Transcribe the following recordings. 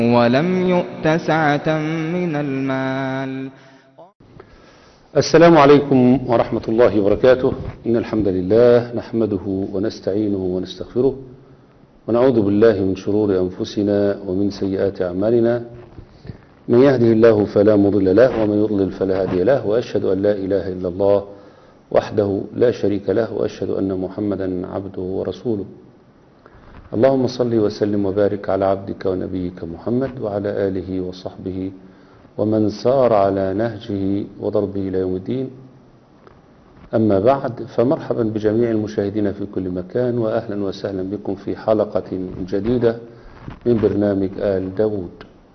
ولم يؤت سعة من المال السلام عليكم ورحمة الله وبركاته إن الحمد لله نحمده ونستعينه ونستغفره ونعوذ بالله من شرور أنفسنا ومن سيئات أعمالنا من يهده الله فلا مضل له ومن يضلل فلا هادي له وأشهد أن لا إله إلا الله وحده لا شريك له وأشهد أن محمدا عبده ورسوله اللهم صل وسلم وبارك على عبدك ونبيك محمد وعلى آله وصحبه ومن سار على نهجه وضربه إلى يوم الدين أما بعد فمرحبا بجميع المشاهدين في كل مكان وأهلا وسهلا بكم في حلقة جديدة من برنامج آل داود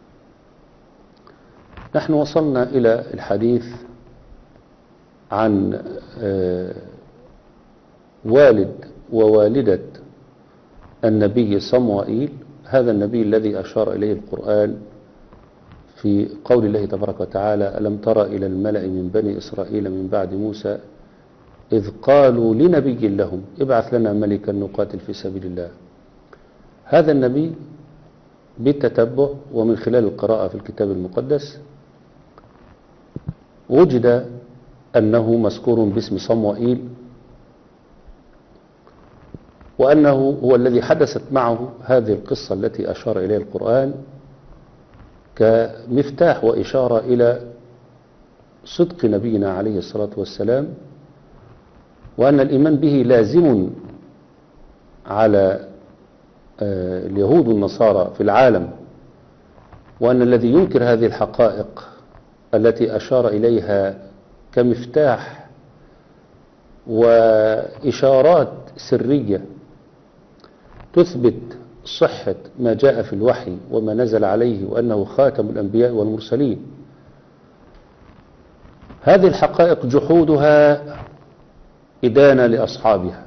نحن وصلنا إلى الحديث عن والد ووالدة النبي صموئيل هذا النبي الذي أشار إليه القرآن في قول الله تبارك وتعالى ألم تر إلى الملأ من بني إسرائيل من بعد موسى إذ قالوا لنبي لهم ابعث لنا ملكا نقاتل في سبيل الله هذا النبي بالتتبع ومن خلال القراءة في الكتاب المقدس وجد أنه مذكور باسم صموئيل وأنه هو الذي حدثت معه هذه القصة التي أشار إليها القرآن كمفتاح وإشارة إلى صدق نبينا عليه الصلاة والسلام وأن الإيمان به لازم على اليهود والنصارى في العالم وأن الذي ينكر هذه الحقائق التي أشار إليها كمفتاح وإشارات سرية تثبت صحة ما جاء في الوحي وما نزل عليه وأنه خاتم الأنبياء والمرسلين هذه الحقائق جحودها إدانة لأصحابها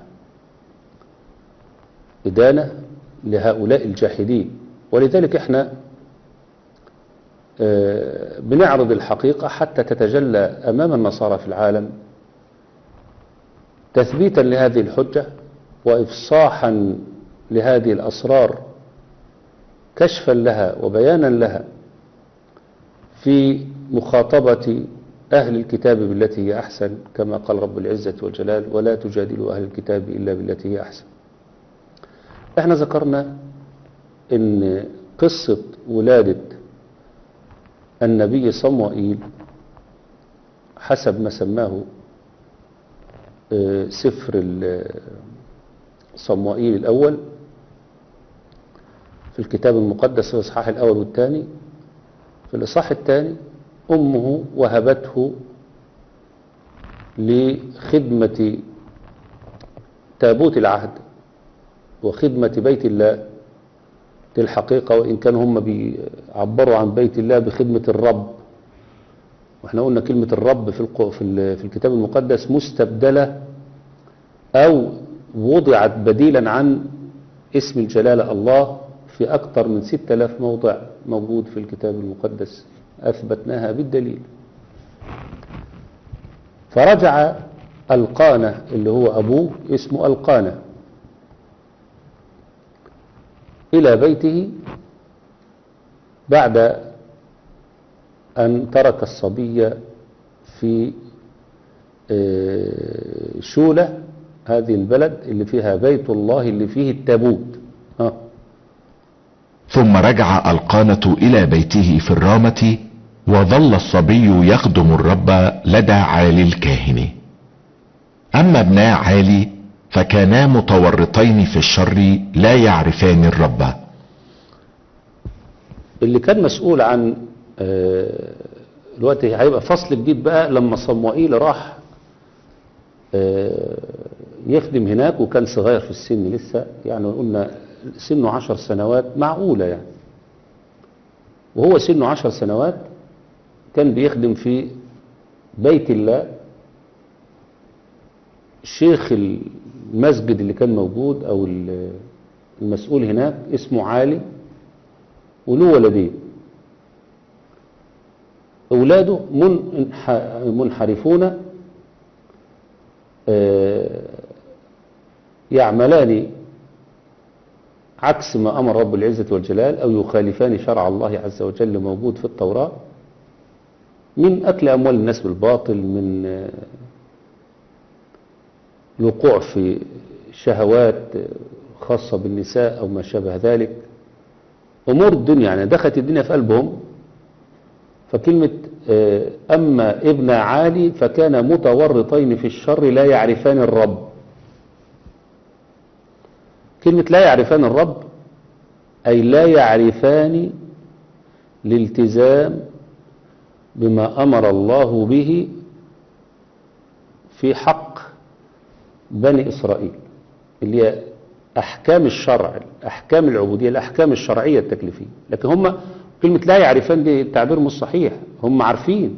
إدانة لهؤلاء الجاحدين ولذلك احنا بنعرض الحقيقة حتى تتجلى أمام النصارى في العالم تثبيتا لهذه الحجة وإفصاحا لهذه الأسرار كشفا لها وبيانا لها في مخاطبة أهل الكتاب بالتي هي أحسن كما قال رب العزة والجلال ولا تجادلوا أهل الكتاب إلا بالتي هي أحسن احنا ذكرنا ان قصة ولادة النبي صموئيل حسب ما سماه سفر صموئيل الأول في الكتاب المقدس في الإصحاح الأول والثاني في الإصحاح الثاني أمه وهبته لخدمة تابوت العهد وخدمة بيت الله دي الحقيقة وإن كانوا هم بيعبروا عن بيت الله بخدمة الرب واحنا قلنا كلمة الرب في, في, في الكتاب المقدس مستبدلة أو وضعت بديلا عن اسم الجلالة الله في أكثر من ستة آلاف موضع موجود في الكتاب المقدس أثبتناها بالدليل فرجع القانة اللي هو أبوه اسمه القانة إلى بيته بعد أن ترك الصبي في شولة هذه البلد اللي فيها بيت الله اللي فيه التابوت ها. ثم رجع القانة إلى بيته في الرامة وظل الصبي يخدم الرب لدى عالي الكاهن أما ابنا عالي فكانا متورطين في الشر لا يعرفان الرب اللي كان مسؤول عن الوقت هيبقى فصل جديد بقى لما صموئيل راح يخدم هناك وكان صغير في السن لسه يعني قلنا سنه عشر سنوات معقولة يعني وهو سنه عشر سنوات كان بيخدم في بيت الله شيخ المسجد اللي كان موجود او المسؤول هناك اسمه عالي وله ولدين اولاده منحرفون يعملان عكس ما أمر رب العزة والجلال أو يخالفان شرع الله عز وجل موجود في التوراة من أكل أموال الناس بالباطل من آه، الوقوع في شهوات خاصة بالنساء أو ما شابه ذلك أمور الدنيا يعني دخلت الدنيا في قلبهم فكلمة آه، أما ابن عالي فكان متورطين في الشر لا يعرفان الرب كلمة لا يعرفان الرب أي لا يعرفان الالتزام بما أمر الله به في حق بني إسرائيل اللي هي أحكام الشرع الأحكام العبودية الأحكام الشرعية التكليفية لكن هم كلمة لا يعرفان دي التعبير مش صحيح هم عارفين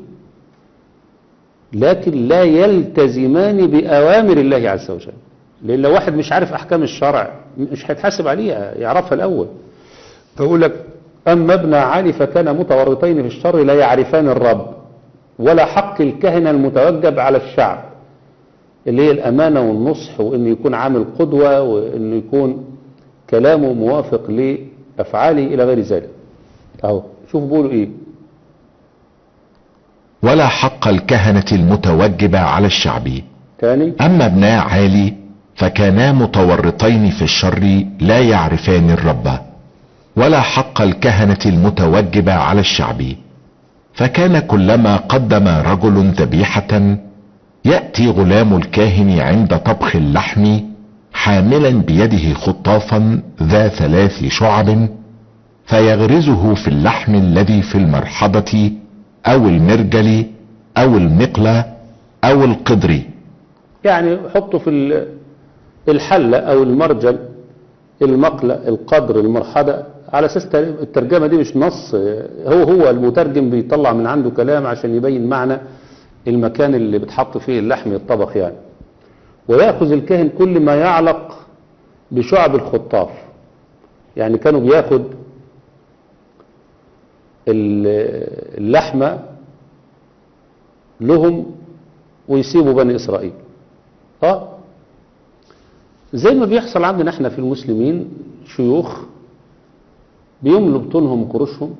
لكن لا يلتزمان بأوامر الله عز وجل لأن لو واحد مش عارف أحكام الشرع مش هيتحاسب عليها يعرفها الأول فأقول لك أما ابن علي فكان متورطين في الشر لا يعرفان الرب ولا حق الكهنة المتوجب على الشعب اللي هي الأمانة والنصح وإنه يكون عامل قدوة وإنه يكون كلامه موافق لأفعاله إلى غير ذلك أهو شوف بيقولوا إيه ولا حق الكهنة المتوجبة على الشعب تاني أما ابنا عالي فكانا متورطين في الشر لا يعرفان الرب ولا حق الكهنة المتوجبة على الشعب فكان كلما قدم رجل ذبيحة يأتي غلام الكاهن عند طبخ اللحم حاملا بيده خطافا ذا ثلاث شعب فيغرزه في اللحم الذي في المرحضة او المرجل او المقلة او القدر يعني حطه في ال- الحلة أو المرجل المقلة القدر المرحلة على أساس تر- الترجمة دي مش نص هو هو المترجم بيطلع من عنده كلام عشان يبين معنى المكان اللي بتحط فيه اللحم الطبخ يعني ويأخذ الكاهن كل ما يعلق بشعب الخطاف يعني كانوا بياخد ال- اللحمة لهم ويسيبوا بني إسرائيل اه زي ما بيحصل عندنا احنا في المسلمين شيوخ بيملوا بطونهم قروشهم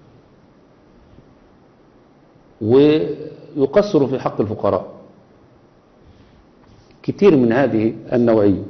ويقصروا في حق الفقراء كتير من هذه النوعية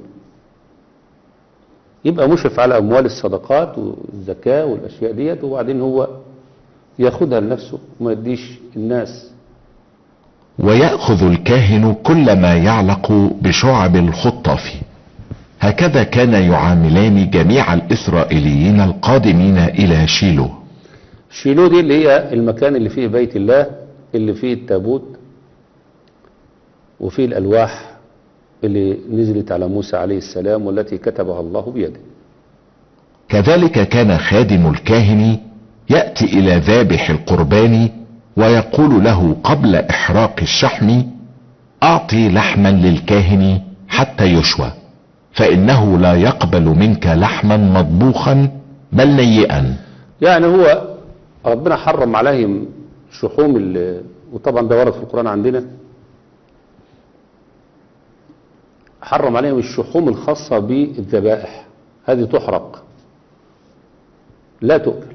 يبقى مشرف على أموال الصدقات والزكاة والأشياء ديت وبعدين هو ياخدها لنفسه وما يديش الناس ويأخذ الكاهن كل ما يعلق بشعب الخطاف هكذا كان يعاملان جميع الإسرائيليين القادمين إلى شيلو شيلو دي اللي هي المكان اللي فيه بيت الله اللي فيه التابوت وفيه الألواح اللي نزلت على موسى عليه السلام والتي كتبها الله بيده كذلك كان خادم الكاهن يأتي إلى ذابح القربان ويقول له قبل إحراق الشحم أعطي لحما للكاهن حتى يشوى فإنه لا يقبل منك لحما مطبوخا بل نيئا يعني هو ربنا حرم عليهم شحوم ال- وطبعا ده ورد في القرآن عندنا حرم عليهم الشحوم الخاصة بالذبائح هذه تحرق لا تؤكل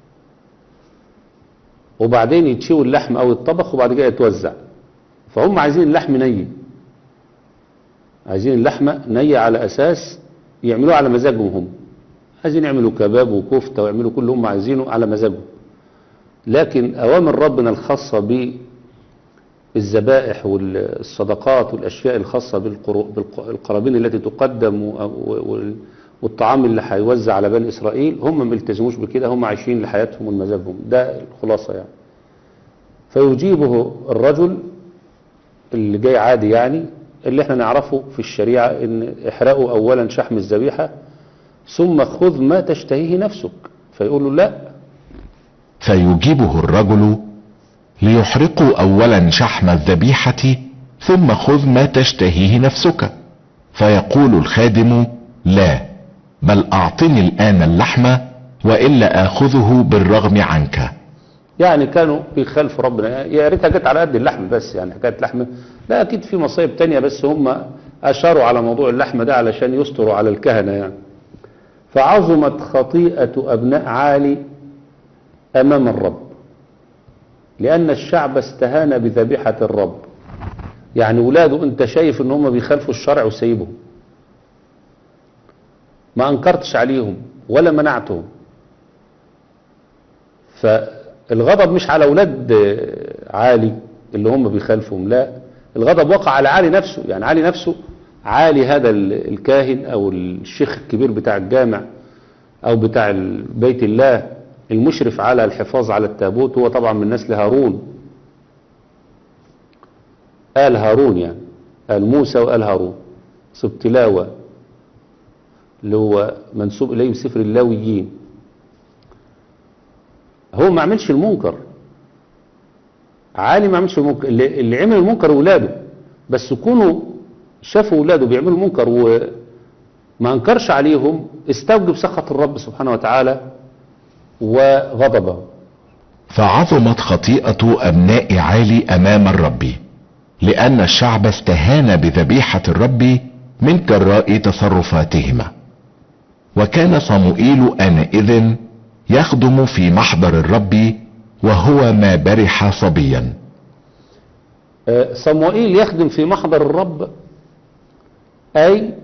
وبعدين يتشوي اللحم او الطبخ وبعد كده يتوزع فهم عايزين اللحم ني عايزين اللحمة نية على اساس يعملوها على مزاجهم هم عايزين يعملوا كباب وكفتة ويعملوا كل اللي هم عايزينه على مزاجهم لكن اوامر ربنا الخاصة بالذبائح والصدقات والاشياء الخاصة بالقرو- بالق- بالقرابين التي تقدم و- و- والطعام اللي هيوزع على بني اسرائيل هم ما بيلتزموش بكده هم عايشين لحياتهم ومزاجهم ده الخلاصة يعني فيجيبه الرجل اللي جاي عادي يعني اللي احنا نعرفه في الشريعة ان احرقوا اولا شحم الذبيحة ثم خذ ما تشتهيه نفسك فيقول له لا فيجيبه الرجل ليحرقوا اولا شحم الذبيحة ثم خذ ما تشتهيه نفسك فيقول الخادم لا بل اعطني الان اللحم والا اخذه بالرغم عنك يعني كانوا بيخالفوا ربنا يا ريتها جت على قد اللحم بس يعني حكايه لحمه لا اكيد في مصايب تانية بس هم اشاروا على موضوع اللحمه ده علشان يستروا على الكهنه يعني فعظمت خطيئة أبناء عالي أمام الرب لأن الشعب استهان بذبيحة الرب يعني ولاده أنت شايف أن هم بيخالفوا الشرع وسيبهم ما أنكرتش عليهم ولا منعتهم فالغضب مش على أولاد عالي اللي هم بيخالفهم لا الغضب وقع على علي نفسه يعني علي نفسه عالي هذا الكاهن أو الشيخ الكبير بتاع الجامع أو بتاع بيت الله المشرف على الحفاظ على التابوت هو طبعا من نسل هارون آل هارون يعني آل موسى وآل هارون سبتلاوة اللي هو منسوب إليه سفر اللاويين هو ما عملش المنكر عالي ما عملش المنكر اللي, اللي عمل المنكر ولاده بس كونوا شافوا ولاده بيعملوا منكر وما انكرش عليهم استوجب سخط الرب سبحانه وتعالى وغضبه فعظمت خطيئة أبناء عالي أمام الرب لأن الشعب استهان بذبيحة الرب من جراء تصرفاتهما وكان صموئيل آنئذ يخدم في محضر الرب وهو ما برح صبيا صموئيل يخدم في محضر الرب أي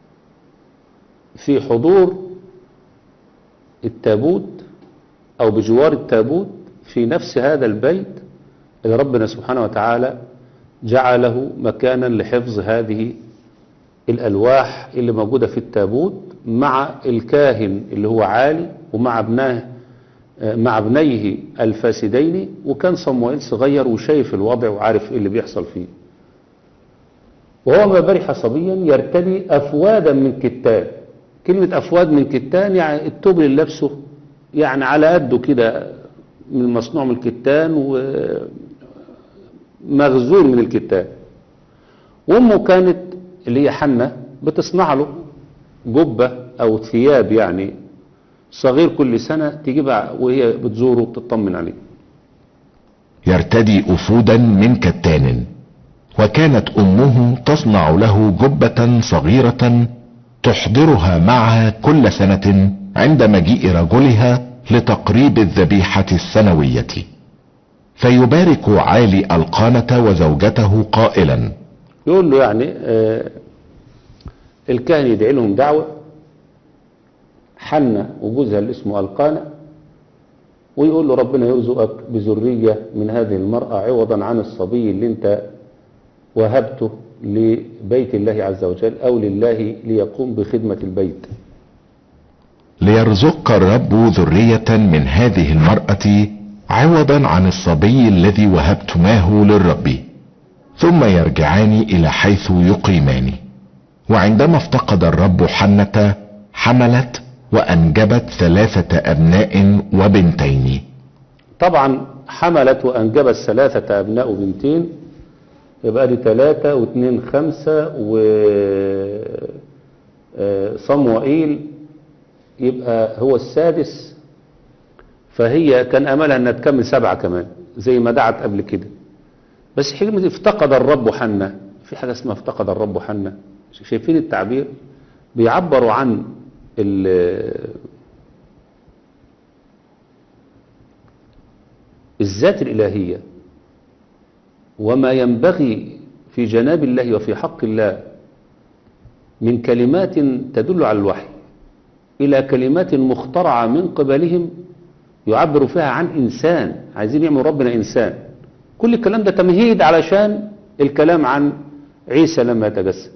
في حضور التابوت أو بجوار التابوت في نفس هذا البيت اللي ربنا سبحانه وتعالى جعله مكانا لحفظ هذه الألواح اللي موجودة في التابوت مع الكاهن اللي هو عالي ومع ابناه مع ابنيه الفاسدين وكان صموئيل صغير وشايف الوضع وعارف ايه اللي بيحصل فيه وهو ما برح صبيا يرتدي أفوادا من كتان كلمة أفواد من كتان يعني التوب اللي لابسه يعني على قده كده من مصنوع من الكتان ومغزول من الكتان وامه كانت اللي هي حنة بتصنع له جبة او ثياب يعني صغير كل سنة تجيبها وهي بتزوره وتطمن عليه يرتدي أفودا من كتان وكانت أمه تصنع له جبة صغيرة تحضرها معها كل سنة عند مجيء رجلها لتقريب الذبيحة السنوية فيبارك عالي القانة وزوجته قائلا يقول له يعني آه الكاهن يدعي لهم دعوة حنة وجوزها اللي اسمه القانة ويقول له ربنا يرزقك بذرية من هذه المرأة عوضا عن الصبي اللي انت وهبته لبيت الله عز وجل او لله ليقوم بخدمة البيت ليرزقك الرب ذرية من هذه المرأة عوضا عن الصبي الذي وهبتماه للرب ثم يرجعان الى حيث يقيمان وعندما افتقد الرب حنة حملت وانجبت ثلاثة ابناء وبنتين طبعا حملت وانجبت ثلاثة ابناء وبنتين يبقى دي ثلاثة واثنين خمسة و صموئيل يبقى هو السادس فهي كان املها انها تكمل سبعة كمان زي ما دعت قبل كده بس حكمة افتقد الرب حنة في حاجة اسمها افتقد الرب حنة شايفين التعبير بيعبروا عن الذات الإلهية وما ينبغي في جناب الله وفي حق الله من كلمات تدل على الوحي إلى كلمات مخترعة من قبلهم يعبر فيها عن إنسان عايزين يعملوا ربنا إنسان كل الكلام ده تمهيد علشان الكلام عن عيسى لما يتجسد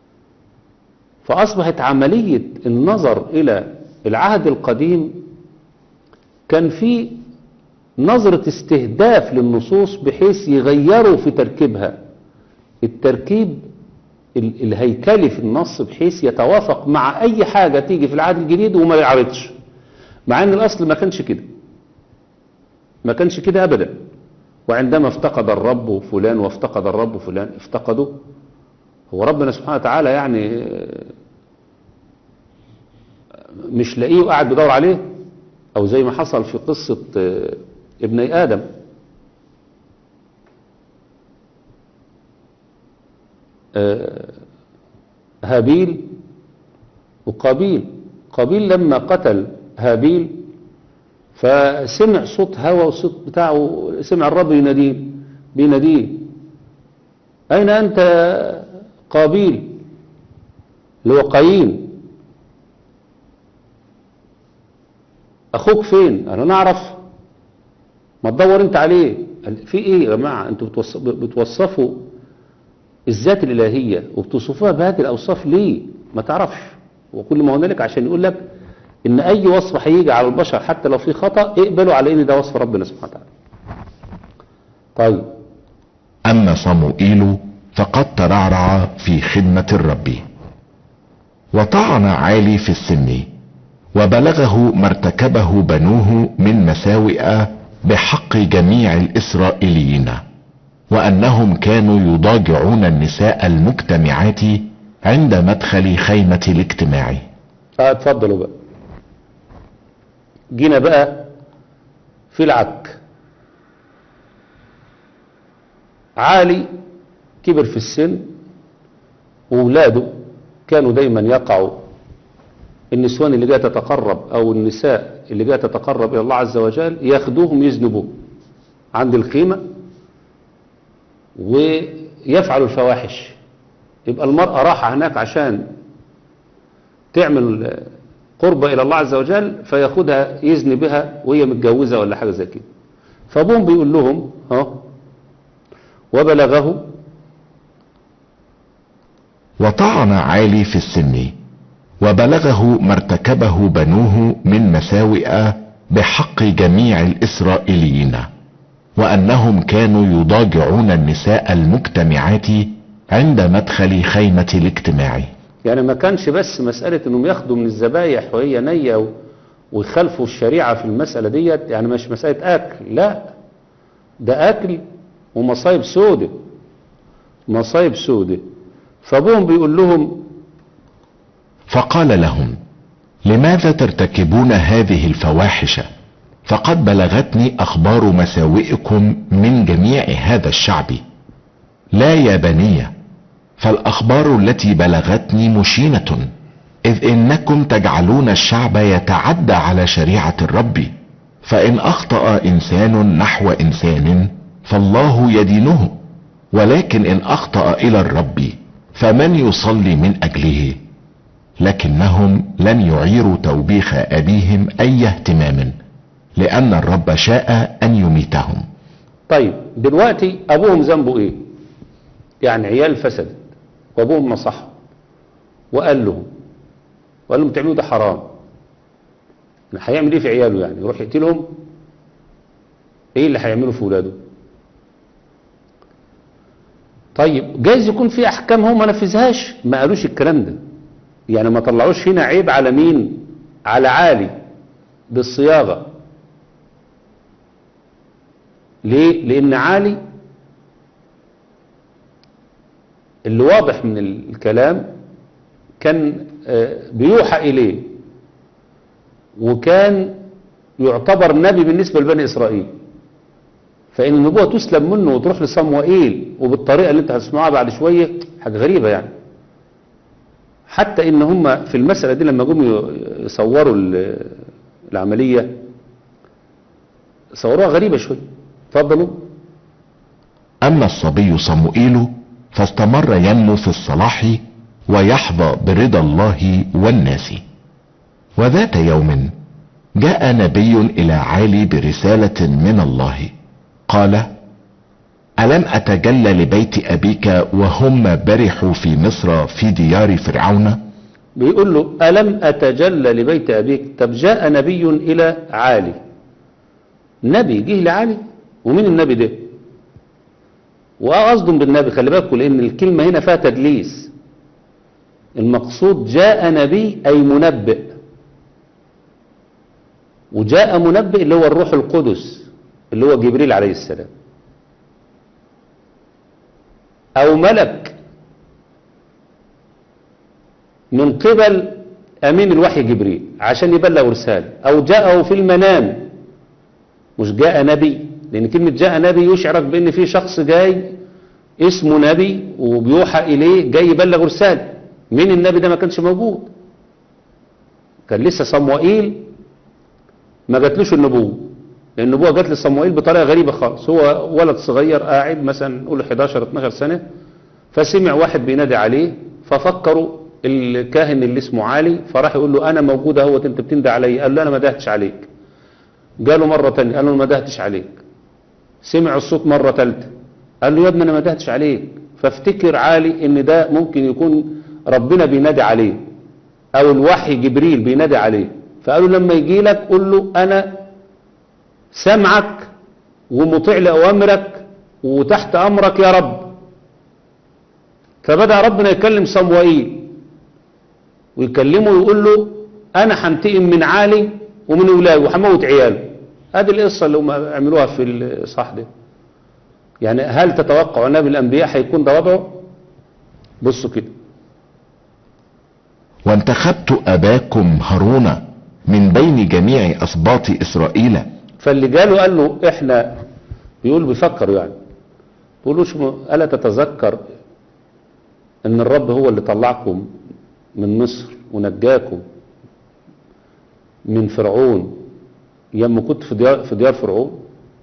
فأصبحت عملية النظر إلى العهد القديم كان في نظرة استهداف للنصوص بحيث يغيروا في تركيبها التركيب الهيكلي في النص بحيث يتوافق مع أي حاجة تيجي في العهد الجديد وما يعرضش مع أن الأصل ما كانش كده ما كانش كده أبدا وعندما افتقد الرب فلان وافتقد الرب فلان افتقدوا هو ربنا سبحانه وتعالى يعني مش لاقيه وقاعد بيدور عليه او زي ما حصل في قصة ابني ادم هابيل وقابيل قابيل لما قتل هابيل فسمع صوت هوا وصوت بتاعه سمع الرب يناديه بيناديه أين أنت قابيل اللي هو قايين أخوك فين أنا نعرف ما تدور أنت عليه قال في إيه يا جماعة أنتوا بتوص- بتوصفوا الذات الإلهية وبتوصفوها بهذه الأوصاف ليه ما تعرفش وكل ما هنالك عشان يقول لك إن أي وصف هيجي على البشر حتى لو في خطأ اقبلوا على إن ده وصف ربنا سبحانه وتعالى طيب أما صموئيل فقد ترعرع في خدمة الرب وطعن عالي في السن وبلغه ما ارتكبه بنوه من مساوئ بحق جميع الإسرائيليين وأنهم كانوا يضاجعون النساء المجتمعات عند مدخل خيمة الاجتماع اه اتفضلوا بقى جينا بقى في العك عالي كبر في السن وولاده كانوا دايما يقعوا النسوان اللي جايه تتقرب او النساء اللي جايه تتقرب الى الله عز وجل ياخدوهم يذنبوه عند الخيمه ويفعلوا الفواحش يبقى المرأة راحة هناك عشان تعمل قربة إلى الله عز وجل فياخدها يزني بها وهي متجوزة ولا حاجة زي كده فابوهم بيقول لهم ها وبلغه وطعن عالي في السن وبلغه ما ارتكبه بنوه من مساوئ بحق جميع الإسرائيليين وأنهم كانوا يضاجعون النساء المجتمعات عند مدخل خيمة الاجتماع يعني ما كانش بس مسألة انهم ياخدوا من الذبايح وهي نية و- ويخالفوا الشريعة في المسألة ديت يعني مش مسألة أكل لا ده أكل ومصايب سودة مصايب سودة فابوهم بيقول لهم فقال لهم لماذا ترتكبون هذه الفواحش فقد بلغتني اخبار مساوئكم من جميع هذا الشعب لا يا بني فالاخبار التي بلغتني مشينه اذ انكم تجعلون الشعب يتعدى على شريعه الرب فان اخطا انسان نحو انسان فالله يدينه ولكن ان اخطا الى الرب فمن يصلي من اجله لكنهم لن يعيروا توبيخ ابيهم اي اهتمام لان الرب شاء ان يميتهم طيب دلوقتي أبوهم ذنبه إيه يعني عيال فسدت وأبوهم نصحهم وقال لهم وقال لهم تعملوا ده حرام يعني هيعمل إيه في عياله يعني يروح يقتلهم إيه اللي هيعمله في ولاده طيب جايز يكون في أحكام هو ما نفذهاش ما قالوش الكلام ده يعني ما طلعوش هنا عيب على مين على عالي بالصياغة ليه لان عالي اللي واضح من الكلام كان آه، بيوحى اليه وكان يعتبر نبي بالنسبة لبني اسرائيل فان النبوة تسلم منه وتروح لصموئيل وبالطريقة اللي انت هتسمعها بعد شوية حاجة غريبة يعني حتى ان هم في المسألة دي لما جم يصوروا ال- العملية صوروها غريبة شوية اتفضلوا اما الصبي صموئيل فاستمر ينمو في الصلاح ويحظى برضا الله والناس وذات يوم جاء نبي الى عالي برسالة من الله قال الم اتجلى لبيت ابيك وهم برحوا في مصر في ديار فرعون بيقول له ألم أتجلى لبيت أبيك طب جاء نبي إلى عالي نبي جه لعالي ومين النبي ده وقصدهم بالنبي خلي بالكم لأن الكلمة هنا فيها تدليس المقصود جاء نبي أي منبئ وجاء منبئ اللي هو الروح القدس اللي هو جبريل عليه السلام أو ملك من قبل أمين الوحي جبريل عشان يبلغ رسالة أو جاءه في المنام مش جاء نبي لأن كلمة جاء نبي يشعرك بأن في شخص جاي اسمه نبي وبيوحى إليه جاي يبلغ رسالة مين النبي ده ما كانش موجود كان لسه صموئيل ما جاتلوش النبوة النبوة جات لصموئيل بطريقة غريبة خالص هو ولد صغير قاعد مثلا نقول 11 12 سنة فسمع واحد بينادي عليه ففكروا الكاهن اللي اسمه علي فراح يقول له انا موجود اهوت انت بتندى علي قال له انا ما دهتش عليك قالوا مرة تانية قال له ما دهتش عليك سمع الصوت مرة تالتة قال له يا ابني انا ما دهتش عليك فافتكر عالي ان ده ممكن يكون ربنا بينادي عليه او الوحي جبريل بينادي عليه فقالوا لما يجي لك قول له انا سمعك ومطيع لاوامرك وتحت امرك يا رب فبدأ ربنا يكلم صموئيل ويكلمه ويقول له انا هنتقم من عالي ومن ولاده وهموت عياله هذه القصة اللي هم عملوها في الصح ده يعني هل تتوقع ان نبي الانبياء هيكون ده وضعه بصوا كده وانتخبت اباكم هارون من بين جميع اسباط اسرائيل فاللي جاله قال له احنا بيقول بيفكروا يعني بيقولوش م- الا تتذكر ان الرب هو اللي طلعكم من مصر ونجاكم من فرعون ياما كنت في ديار, في ديار فرعون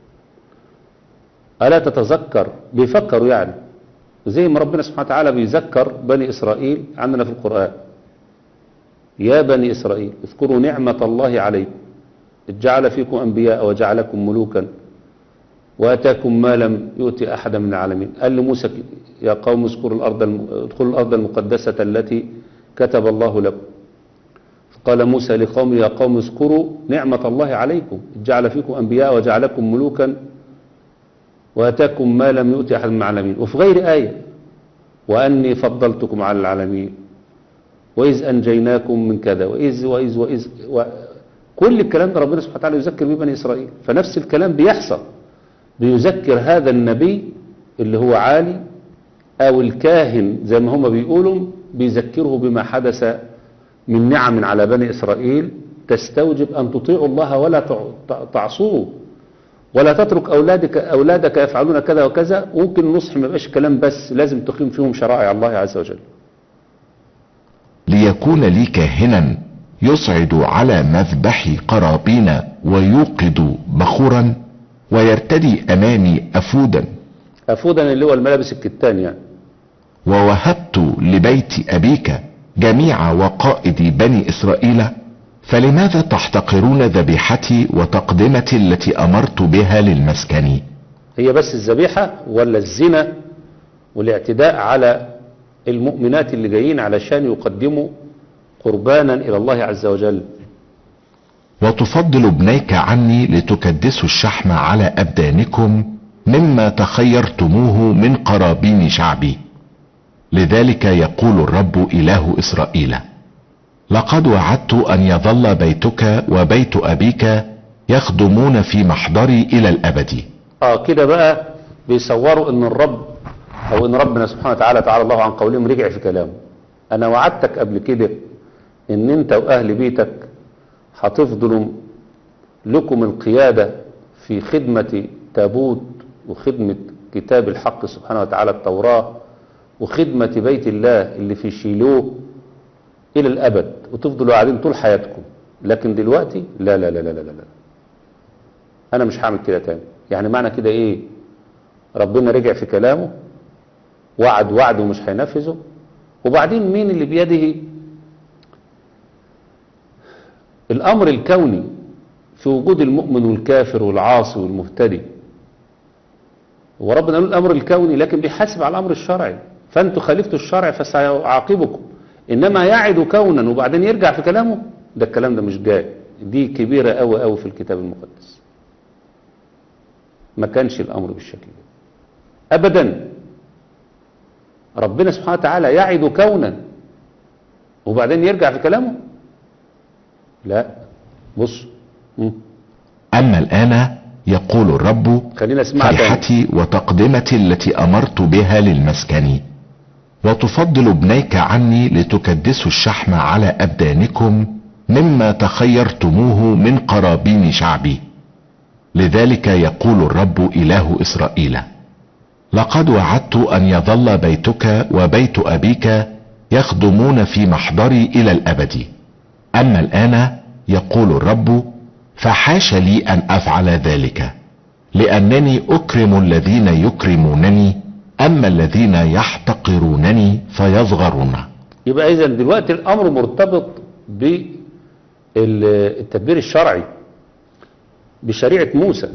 ألا تتذكر بيفكروا يعني زي ما ربنا سبحانه وتعالى بيذكر بني إسرائيل عندنا في القرآن يا بني إسرائيل اذكروا نعمة الله عليكم إذ جعل فيكم أنبياء وجعلكم ملوكا وآتاكم ما لم يؤتي أحدا من العالمين قال لموسى كده، يا قوم اذكروا الأرض الم... ادخلوا الأرض المقدسة التي كتب الله لكم قال موسى لقوم يا قوم اذكروا نعمة الله عليكم إذ جعل فيكم أنبياء وجعلكم ملوكا وآتاكم ما لم يؤت أحد من العالمين وفي غير آية وأني فضلتكم على العالمين وإذ أنجيناكم من كذا وإذ وإذ وإذ و... كل الكلام ده ربنا سبحانه وتعالى يذكر به بني إسرائيل فنفس الكلام بيحصل بيذكر هذا النبي اللي هو عالي أو الكاهن زي ما هم بيقولوا بيذكره بما حدث من نعم على بني إسرائيل تستوجب أن تطيعوا الله ولا تع- تعصوه ولا تترك أولادك, أولادك يفعلون كذا وكذا ممكن النصح ما يبقاش كلام بس لازم تقيم فيهم شرائع الله عز وجل ليكون لي كاهنا يصعد على مذبحي قرابين ويوقد بخورا ويرتدي امامي افودا أفودا اللي هو الملابس الكتان يعني ووهبت لبيت ابيك جميع وقائد بني اسرائيل فلماذا تحتقرون ذبيحتي وتقدمتي التي امرت بها للمسكن هي بس الذبيحة ولا الزنا والاعتداء على المؤمنات اللي جايين علشان يقدموا قربانا إلى الله عز وجل وتفضل ابنيك عني لتكدسوا الشحم على ابدانكم مما تخيرتموه من قرابين شعبي لذلك يقول الرب اله اسرائيل لقد وعدت ان يظل بيتك وبيت ابيك يخدمون في محضري الى الابد اه كده بقى بيصوروا ان الرب او ان ربنا سبحانه وتعالى تعالى الله عن قولهم رجع في كلامه انا وعدتك قبل كده ان انت واهل بيتك هتفضلوا لكم القيادة في خدمة تابوت وخدمة كتاب الحق سبحانه وتعالى التوراة وخدمة بيت الله اللي في شيلوه إلى الأبد وتفضلوا قاعدين طول حياتكم لكن دلوقتي لا لا لا لا لا لا أنا مش هعمل كده تاني يعني معنى كده إيه ربنا رجع في كلامه وعد وعد ومش هينفذه وبعدين مين اللي بيده الأمر الكوني في وجود المؤمن والكافر والعاصي والمهتدي وربنا قال الأمر الكوني لكن بيحاسب على الأمر الشرعي فأنتوا خالفتوا الشرع فسيعاقبكم إنما يعد كونا وبعدين يرجع في كلامه ده الكلام ده مش جاي دي كبيرة قوي قوي في الكتاب المقدس ما كانش الأمر بالشكل ده أبدا ربنا سبحانه وتعالى يعد كونا وبعدين يرجع في كلامه لا بص مم. اما الان يقول الرب خلينا اسمعها تاني فرحتي وتقدمتي التي امرت بها للمسكن وتفضل ابنيك عني لتكدسوا الشحم على ابدانكم مما تخيرتموه من قرابين شعبي لذلك يقول الرب اله اسرائيل لقد وعدت ان يظل بيتك وبيت ابيك يخدمون في محضري الى الابد اما الان يقول الرب فحاش لي ان افعل ذلك لانني اكرم الذين يكرمونني اما الذين يحتقرونني فيصغرون يبقى اذا دلوقتي الامر مرتبط بالتدبير الشرعي بشريعة موسى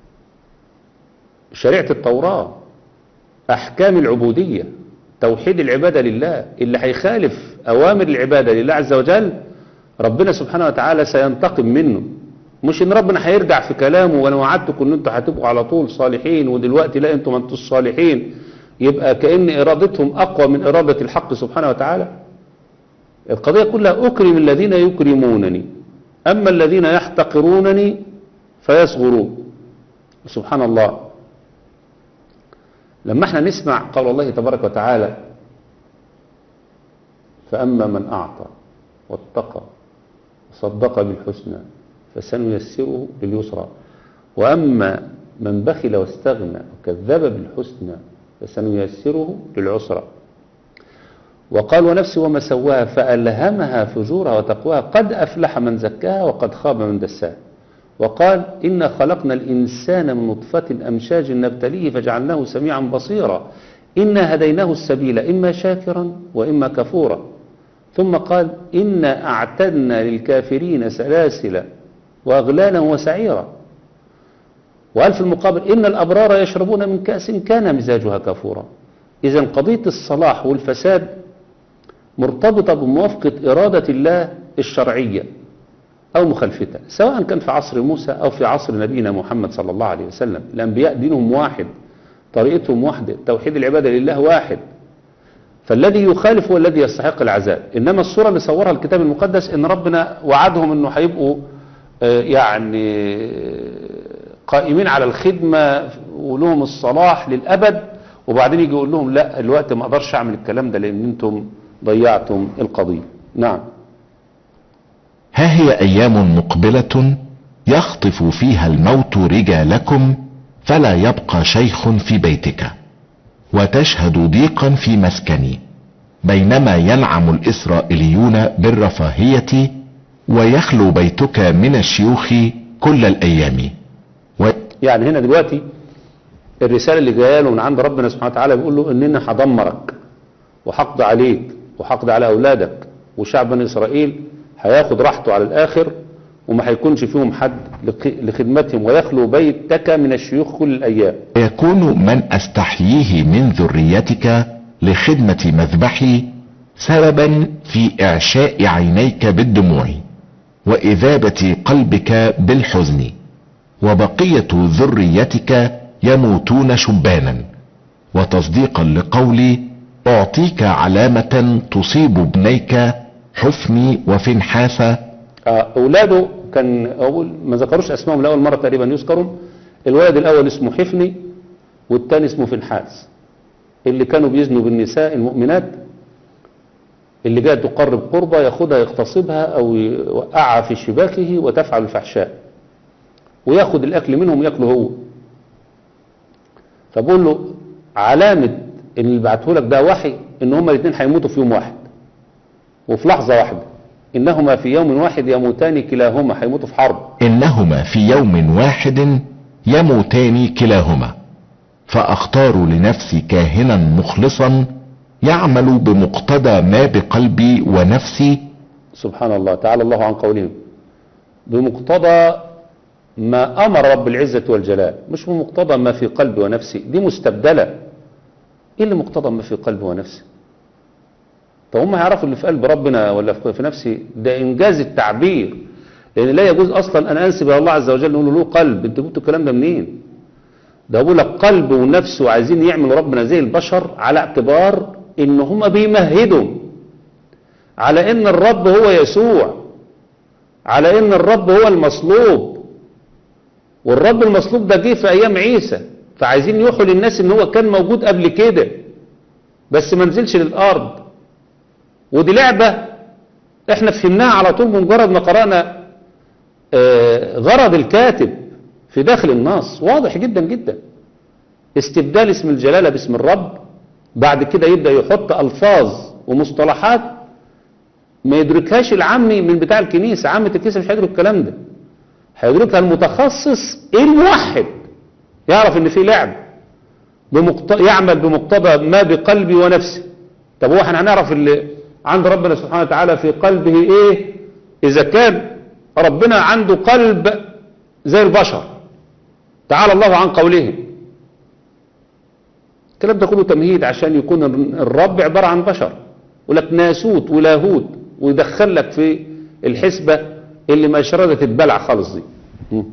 شريعة التوراة احكام العبودية توحيد العبادة لله اللي هيخالف اوامر العبادة لله عز وجل ربنا سبحانه وتعالى سينتقم منه مش ان ربنا هيرجع في كلامه وانا وعدتكم ان انتوا هتبقوا على طول صالحين ودلوقتي لا انتوا ما انتوش صالحين يبقى كأن ارادتهم اقوى من ارادة الحق سبحانه وتعالى القضية كلها اكرم الذين يكرمونني اما الذين يحتقرونني فيصغرون سبحان الله لما احنا نسمع قول الله تبارك وتعالى فأما من أعطى واتقى وصدق بالحسنى فسنيسره لليسرى وأما من بخل واستغنى وكذب بالحسنى فسنيسره للعسرى وقال ونفسي وما سواها فألهمها فجورها وتقواها قد أفلح من زكاها وقد خاب من دساها وقال إنا خلقنا الإنسان من نطفة أمشاج نبتليه فجعلناه سميعا بصيرا إنا هديناه السبيل إما شاكرا وإما كفورا ثم قال إنا أعتدنا للكافرين سلاسل وأغلالا وسعيرا وقال في المقابل إن الأبرار يشربون من كأس كان مزاجها كفورا إذا قضية الصلاح والفساد مرتبطة بموافقة إرادة الله الشرعية أو مخالفتها سواء كان في عصر موسى أو في عصر نبينا محمد صلى الله عليه وسلم الأنبياء دينهم واحد طريقتهم واحدة توحيد العبادة لله واحد فالذي يخالف هو الذي يستحق العذاب إنما الصورة اللي صورها الكتاب المقدس إن ربنا وعدهم إنه هيبقوا آه، يعني قائمين على الخدمة ولهم الصلاح للأبد وبعدين يجي يقول لهم لا الوقت ما أقدرش أعمل الكلام ده لأن أنتم ضيعتم القضية نعم ها هي ايام مقبلة يخطف فيها الموت رجالكم فلا يبقى شيخ في بيتك وتشهد ضيقا في مسكني بينما ينعم الاسرائيليون بالرفاهية ويخلو بيتك من الشيوخ كل الايام و... يعني هنا دلوقتي الرسالة اللي جايه له من عند ربنا سبحانه وتعالى بيقول له اننا هدمرك وحقض عليك وحقض على اولادك وشعب بني اسرائيل هياخد راحته على الاخر وما هيكونش فيهم حد لق- لخدمتهم ويخلو بيتك من الشيوخ كل الايام يكون من استحييه من ذريتك لخدمة مذبحي سببا في اعشاء عينيك بالدموع واذابة قلبك بالحزن وبقية ذريتك يموتون شبانا وتصديقا لقولي اعطيك علامة تصيب ابنيك حفني وفنحاس آه، اولاده كان اول ما ذكروش اسمائهم لاول مره تقريبا يذكروا الولد الاول اسمه حفني والثاني اسمه فنحاس اللي كانوا بيزنوا بالنساء المؤمنات اللي جاءت تقرب قربة ياخدها يغتصبها او يوقعها في شباكه وتفعل الفحشاء وياخد الاكل منهم ياكله هو فبقول له علامة ان اللي بعته لك ده وحي ان هما الاثنين هيموتوا في يوم واحد وفي لحظة واحدة إنهما في يوم واحد يموتان كلاهما هيموتوا في حرب انهما في يوم واحد يموتان كلاهما فاختار لنفسي كاهنا مخلصا يعمل بمقتضى ما بقلبي ونفسي سبحان الله تعالى الله عن قولهم بمقتضى ما أمر رب العزة والجلال مش بمقتضى ما في قلبي ونفسي دي مستبدلة إيه اللي مقتضى ما في قلبي ونفسي طب هم هيعرفوا اللي في قلب ربنا ولا في في نفسي ده إنجاز التعبير لأن لا يجوز أصلا أن أنسب إلى الله عز وجل نقول له قلب أنت جبتوا الكلام ده منين ده بقول لك قلب ونفس وعايزين يعملوا ربنا زي البشر على اعتبار ان هم بيمهدوا على ان الرب هو يسوع على ان الرب هو المصلوب والرب المصلوب ده جه في ايام عيسى فعايزين يوحوا للناس ان هو كان موجود قبل كده بس ما نزلش للارض ودي لعبة احنا فهمناها على طول بمجرد ما قرأنا آه، غرض الكاتب في داخل النص واضح جدا جدا استبدال اسم الجلالة باسم الرب بعد كده يبدأ يحط ألفاظ ومصطلحات ما يدركهاش العامي من بتاع الكنيسة عامة الكنيسة مش هيدرك الكلام ده هيدركها المتخصص الموحد يعرف ان في لعب بمقت... يعمل بمقتضى ما بقلبي ونفسي طب هو احنا هنعرف اللي عند ربنا سبحانه وتعالى في قلبه ايه اذا كان ربنا عنده قلب زي البشر تعالى الله عن قولهم الكلام ده كله تمهيد عشان يكون الرب عبارة عن بشر ولك ناسوت ولاهوت ويدخل لك في الحسبة اللي ما شردة تتبلع خالص دي م.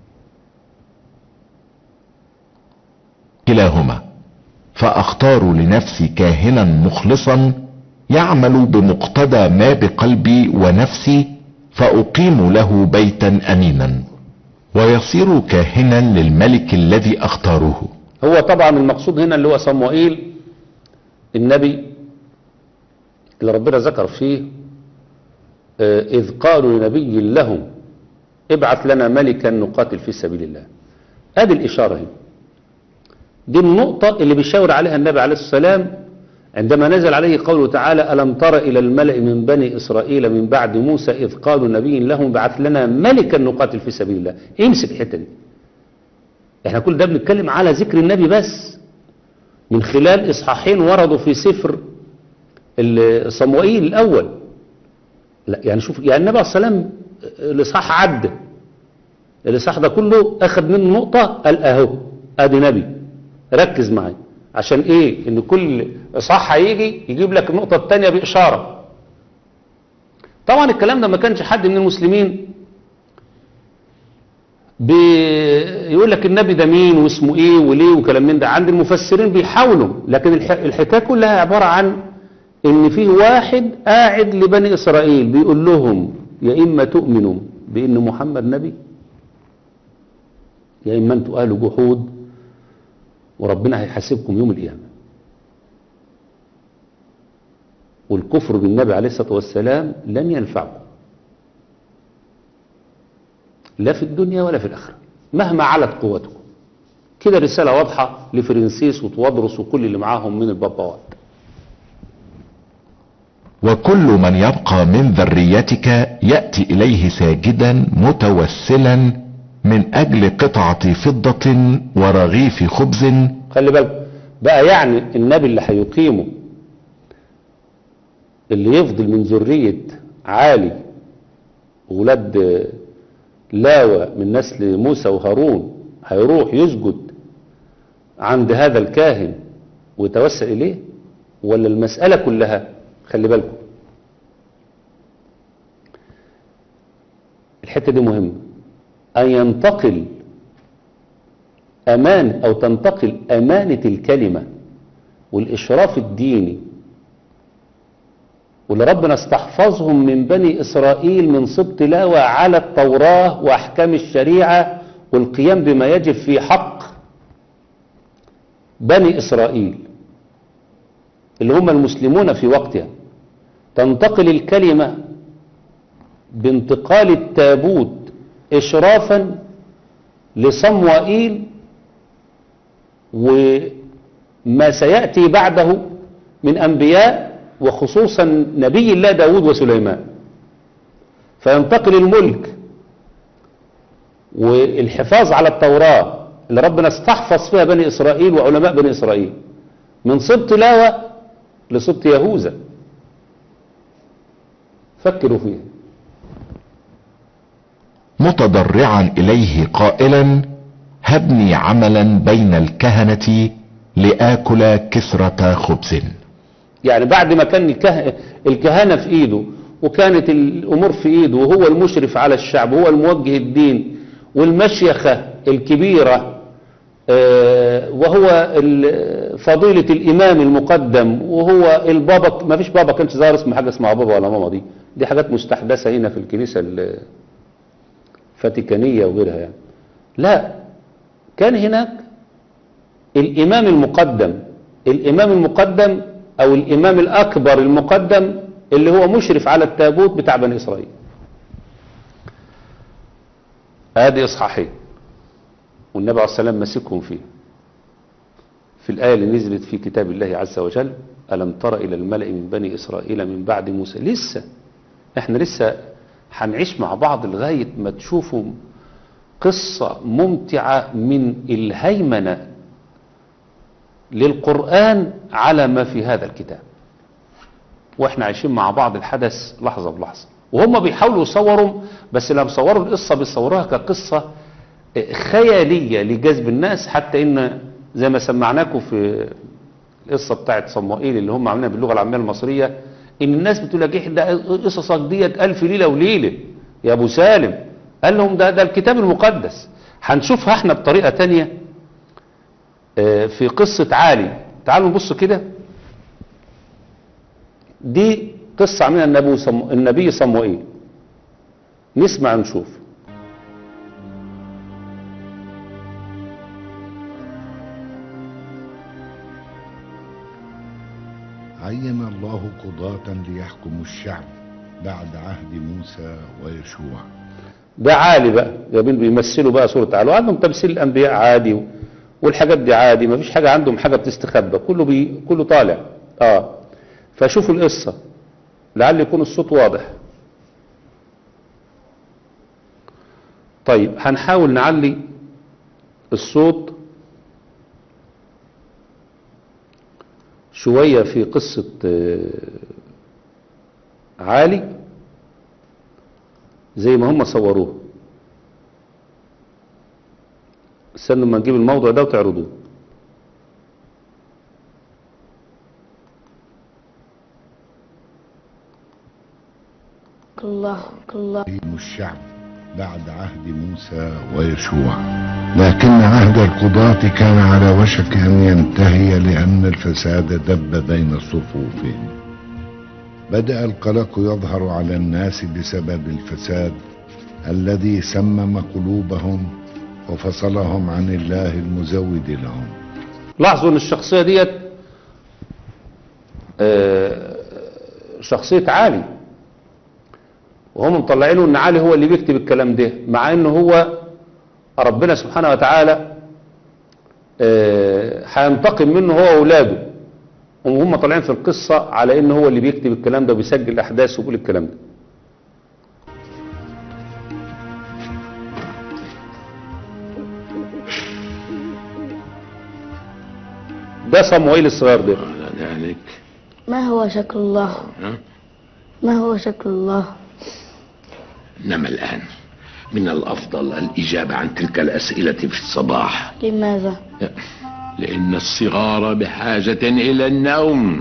كلاهما فاختار لنفسي كاهنا مخلصا يعمل بمقتضى ما بقلبي ونفسي فاقيم له بيتا امينا ويصير كاهنا للملك الذي اختاره هو طبعا المقصود هنا اللي هو صموئيل النبي اللي ربنا ذكر فيه آه، إذ قالوا لنبي لهم ابعث لنا ملكا نقاتل في سبيل الله ادي الإشارة هنا دي النقطة اللي بيشاور عليها النبي عليه السلام عندما نزل عليه قوله تعالى ألم تر إلى الملأ من بني إسرائيل من بعد موسى إذ قالوا نبي لهم ابعث لنا ملكا نقاتل في سبيل الله امسك الحتة دي احنا كل ده بنتكلم على ذكر النبي بس من خلال إصحاحين وردوا في سفر ال- صموئيل الأول لا يعني شوف يعني النبي عليه الصلاة والسلام الإصحاح عدى الإصحاح ده كله أخذ منه نقطة قال أهو أدي نبي ركز معايا عشان إيه إن كل إصحاح هيجي يجيب لك النقطة التانية بإشارة طبعا الكلام ده ما كانش حد من المسلمين بيقول لك النبي ده مين واسمه ايه وليه وكلام من ده عند المفسرين بيحاولوا لكن الح- الحكايه كلها عباره عن ان في واحد قاعد لبني اسرائيل بيقول لهم يا اما تؤمنوا بان محمد نبي يا اما انتوا اهل جحود وربنا هيحاسبكم يوم القيامه والكفر بالنبي عليه الصلاه والسلام لن ينفعكم لا في الدنيا ولا في الآخرة مهما علت قوتكم كده رسالة واضحة لفرنسيس وتوادرس وكل اللي معاهم من الباباوات وكل من يبقى من ذريتك ياتي اليه ساجدا متوسلا من اجل قطعه فضه ورغيف خبز خلي بالك بقى يعني النبي اللي هيقيمه اللي يفضل من ذرية عالي ولاد لاوى من نسل موسى وهارون هيروح يسجد عند هذا الكاهن ويتوسل إليه ولا المسألة كلها خلي بالكم الحتة دي مهمة أن ينتقل أمان أو تنتقل أمانة الكلمة والإشراف الديني واللي ربنا استحفظهم من بني إسرائيل من سبط لاوى على التوراة وأحكام الشريعة والقيام بما يجب في حق بني إسرائيل اللي هم المسلمون في وقتها تنتقل الكلمة بانتقال التابوت إشرافا لصموئيل وما سيأتي بعده من أنبياء وخصوصا نبي الله داود وسليمان فينتقل الملك والحفاظ على التوراة اللي ربنا استحفظ فيها بني إسرائيل وعلماء بني إسرائيل من سبط لاوى لسبط يهوذا فكروا فيها متضرعا اليه قائلا هبني عملا بين الكهنه لاكل كسره خبز يعني بعد ما كان الكه... الكهنة في ايده وكانت الامور في ايده وهو المشرف على الشعب وهو الموجه الدين والمشيخة الكبيرة آه، وهو ال- فضيلة الامام المقدم وهو البابا ما فيش بابا كانش ظاهر اسمه حاجة اسمها بابا ولا ماما دي دي حاجات مستحدثة هنا في الكنيسة الفاتيكانية وغيرها يعني لا كان هناك الامام المقدم الامام المقدم او الامام الاكبر المقدم اللي هو مشرف على التابوت بتاع بني اسرائيل ادي اصحاحين والنبي عليه السلام ماسكهم فيه في الآية اللي نزلت في كتاب الله عز وجل ألم تر إلى الملأ من بني إسرائيل من بعد موسى لسه احنا لسه هنعيش مع بعض لغاية ما تشوفوا قصة ممتعة من الهيمنة للقرآن على ما في هذا الكتاب واحنا عايشين مع بعض الحدث لحظة بلحظة وهم بيحاولوا يصوروا بس لما بيصوروا القصة بيصوروها كقصة خيالية لجذب الناس حتى ان زي ما سمعناكم في القصة بتاعت صموئيل اللي هم عاملينها باللغة العامية المصرية ان الناس بتقول لك إيه ده قصصك ديت ألف ليلة وليلة يا ابو سالم قال لهم ده ده الكتاب المقدس هنشوفها احنا بطريقة تانية آه، في قصة عالي تعالوا نبص كده دي قصة عملها النبي صمو... النبي صموئيل نسمع نشوف عين الله قضاة ليحكموا الشعب بعد عهد موسى ويشوع ده عالي بقى جايبين بيمثلوا بقى صورة عالي وعندهم تمثيل الأنبياء عادي و- والحاجات دي عادي ما فيش حاجة عندهم حاجة بتستخبى كله بي... كله طالع اه فشوفوا القصة لعل يكون الصوت واضح طيب هنحاول نعلي الصوت شوية في قصة آه، عالي زي ما هم صوروه استنوا لما نجيب الموضوع ده وتعرضوه الله الله يحكموا الشعب بعد عهد موسى ويشوع لكن عهد القضاة كان على وشك أن ينتهي لأن الفساد دب بين صفوفهم بدأ القلق يظهر على الناس بسبب الفساد الذي سمم قلوبهم وفصلهم عن الله المزود لهم لاحظوا ان الشخصية ديت آه، شخصية عالي وهم مطلعينه ان علي هو اللي بيكتب الكلام ده مع انه هو ربنا سبحانه وتعالى آه، هينتقم منه هو واولاده وهم طالعين في القصة على انه هو اللي بيكتب الكلام ده وبيسجل الاحداث وبيقول الكلام ده ده صموئيل الصغير ده على ذلك ما هو شكل الله ها؟ ما هو شكل الله إنما الآن من الأفضل الإجابة عن تلك الأسئلة في الصباح لماذا لأن الصغار بحاجة إلى النوم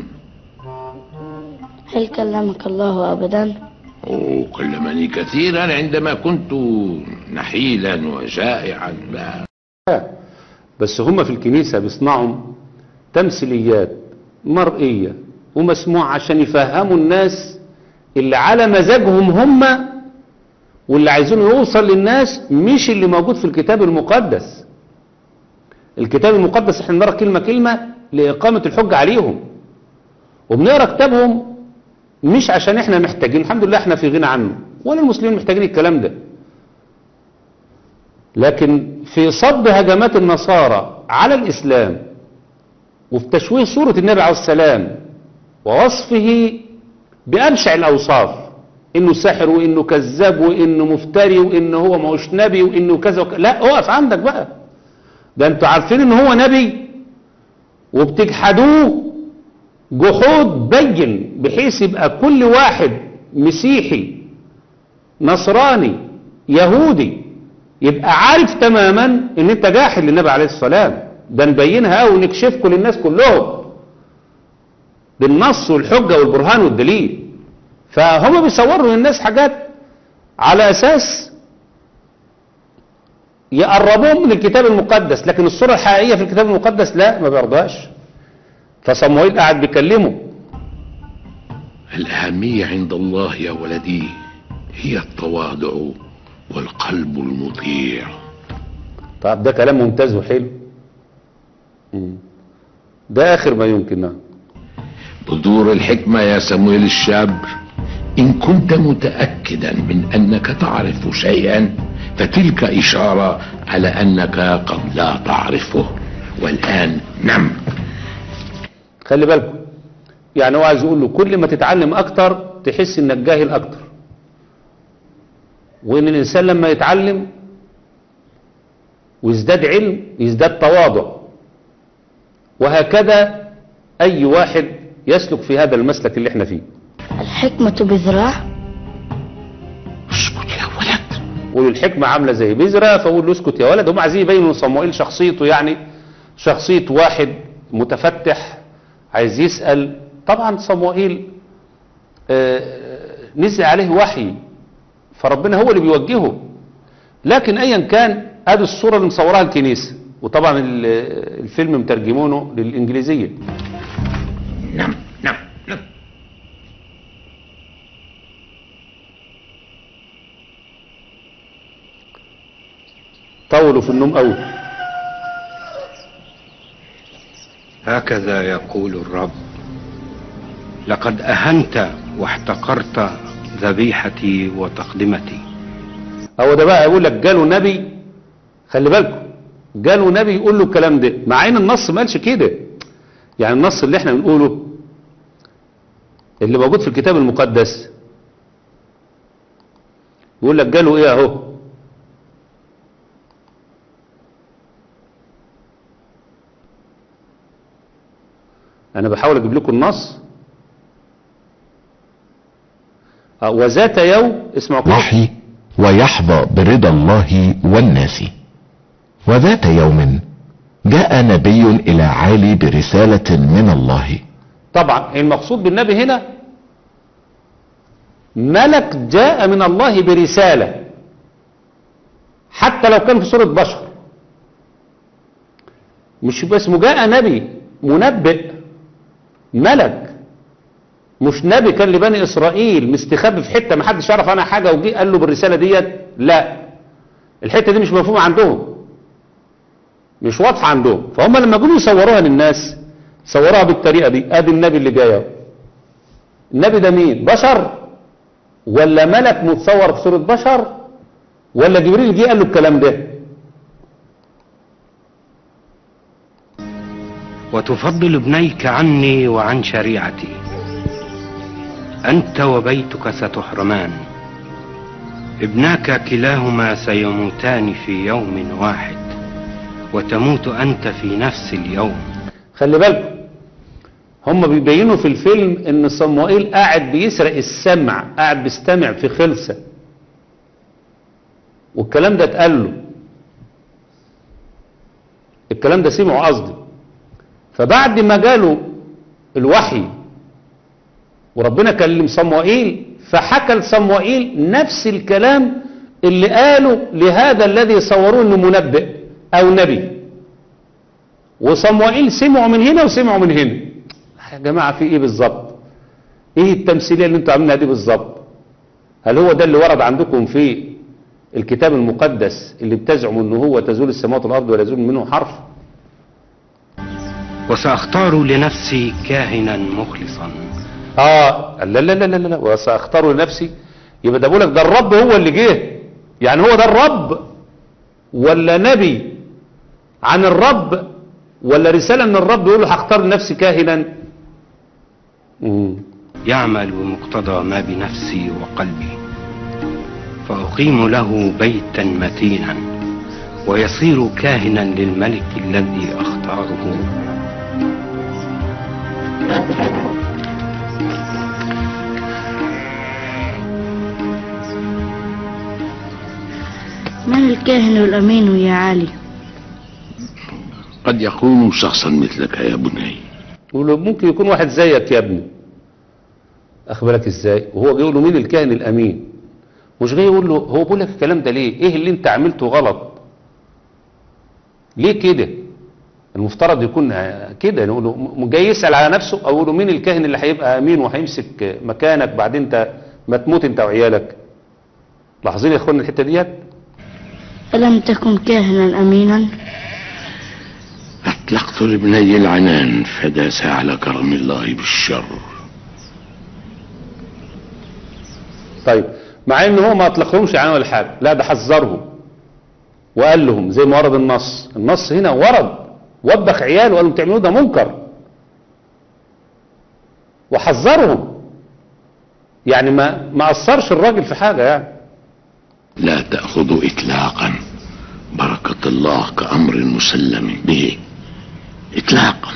هل كلمك الله أبدا وكلمني كثيرا عندما كنت نحيلا وجائعا لا بس هم في الكنيسة بيصنعوا تمثيليات مرئية ومسموع عشان يفهموا الناس اللي على مزاجهم هم واللي عايزين يوصل للناس مش اللي موجود في الكتاب المقدس الكتاب المقدس احنا بنقرا كلمة كلمة لإقامة الحجة عليهم وبنقرا كتابهم مش عشان احنا محتاجين الحمد لله احنا في غنى عنه ولا المسلمين محتاجين الكلام ده لكن في صد هجمات النصارى على الإسلام وفي تشويه صورة النبي عليه السلام ووصفه بأبشع الأوصاف إنه ساحر وإنه كذاب وإنه مفتري وإنه هو ماهوش نبي وإنه كذا وك... لا اقف عندك بقى ده انتوا عارفين إن هو نبي وبتجحدوه جحود بين بحيث يبقى كل واحد مسيحي نصراني يهودي يبقى عارف تماما ان انت جاحد للنبي عليه السلام ده نبينها قوي ونكشفكم للناس كلهم بالنص والحجة والبرهان والدليل فهم بيصوروا للناس حاجات على اساس يقربوهم من الكتاب المقدس لكن الصورة الحقيقية في الكتاب المقدس لا ما بيرضاش فصموئيل قاعد بيكلمه الأهمية عند الله يا ولدي هي التواضع والقلب المطيع طب ده كلام ممتاز وحلو مم. ده اخر ما يمكن نعم بذور الحكمة يا سمويل الشاب إن كنت متأكدا من أنك تعرف شيئا فتلك إشارة على أنك قد لا تعرفه والآن نم خلي بالكم يعني هو عايز يقول له كل ما تتعلم اكتر تحس انك جاهل اكتر وان الانسان لما يتعلم ويزداد علم يزداد تواضع وهكذا اي واحد يسلك في هذا المسلك اللي احنا فيه الحكمة بذراع اسكت يا ولد قولوا الحكمة عاملة زي بذرة فقول له اسكت يا ولد هم عايزين يبينوا صموئيل شخصيته يعني شخصية واحد متفتح عايز يسأل طبعا صموئيل آه، نزل عليه وحي فربنا هو اللي بيوجهه لكن ايا كان ادي الصورة اللي مصورها الكنيسة وطبعا ال- الفيلم مترجمونه للإنجليزية نعم نعم نعم طولوا في النوم قوي هكذا يقول الرب لقد اهنت واحتقرت ذبيحتي وتقدمتي هو ده بقى يقول لك جاله نبي خلي بالكم جاله نبي يقول له الكلام ده مع ان النص ما قالش كده يعني النص اللي احنا بنقوله اللي موجود في الكتاب المقدس يقول لك جاله ايه اهو انا بحاول اجيب لكم النص آه، وذات يوم اسمعوا كده وحي ويحظى برضا الله والناس وذات يوم جاء نبي الى عالي برسالة من الله طبعا المقصود بالنبي هنا ملك جاء من الله برسالة حتى لو كان في صورة بشر مش يبقى اسمه جاء نبي منبئ ملك مش نبي كان لبني اسرائيل مستخبي في حته ما حدش يعرف عنها حاجه وجي قال له بالرساله ديت لا الحته دي مش مفهومه عندهم مش واضحه عندهم فهم لما جم يصوروها للناس صوروها بالطريقه دي ادي النبي اللي جاي اهو النبي ده مين بشر ولا ملك متصور في صوره بشر ولا جبريل جه قال له الكلام ده وتفضل ابنيك عني وعن شريعتي انت وبيتك ستحرمان ابناك كلاهما سيموتان في يوم واحد وتموت انت في نفس اليوم خلي بالكم هم بيبينوا في الفيلم ان صموئيل قاعد بيسرق السمع قاعد بيستمع في خلسة والكلام ده اتقال له الكلام ده سمعه قصدي فبعد ما جاله الوحي وربنا كلم صموئيل فحكى لصموئيل نفس الكلام اللي قاله لهذا الذي صوروه انه منبئ او نبي وصموئيل سمعوا من هنا وسمعوا من هنا يا جماعة في ايه بالظبط ايه التمثيلية اللي انتوا عاملينها دي بالظبط هل هو ده اللي ورد عندكم في الكتاب المقدس اللي بتزعموا انه هو تزول السماوات والارض ولا يزول منه حرف وساختار لنفسي كاهنا مخلصا اه لا لا لا لا لا وساختار لنفسي يبقى ده بقول لك ده الرب هو اللي جه يعني هو ده الرب ولا نبي عن الرب ولا رسالة من الرب يقول له هختار لنفسي كاهنا مم. يعمل بمقتضى ما بنفسي وقلبي فأقيم له بيتا متينا ويصير كاهنا للملك الذي أختاره من الكاهن الأمين يا علي قد يكون شخصا مثلك يا بني يقول له ممكن يكون واحد زيك يا ابني اخبرك ازاي وهو جاي يقول له مين الكاهن الامين مش جاي يقول له هو بيقول لك الكلام ده ليه ايه اللي انت عملته غلط ليه كده المفترض يكون آه، كده نقول له م- جاي يسال على نفسه او يقول له مين الكاهن اللي هيبقى امين وهيمسك مكانك بعدين انت ما تموت انت وعيالك لاحظين يا اخوانا الحته ديت ألم تكن كاهنا أمينا أطلقت لابني العنان فداس على كرم الله بالشر طيب مع ان هو ما اطلقهمش عنه ولا حاجه لا ده حذرهم وقال لهم زي ما ورد النص النص هنا ورد وبخ عياله وقال لهم تعملوا ده منكر وحذرهم يعني ما ما اثرش الراجل في حاجه يعني لا تأخذ إطلاقا بركة الله كأمر مسلم به إطلاقا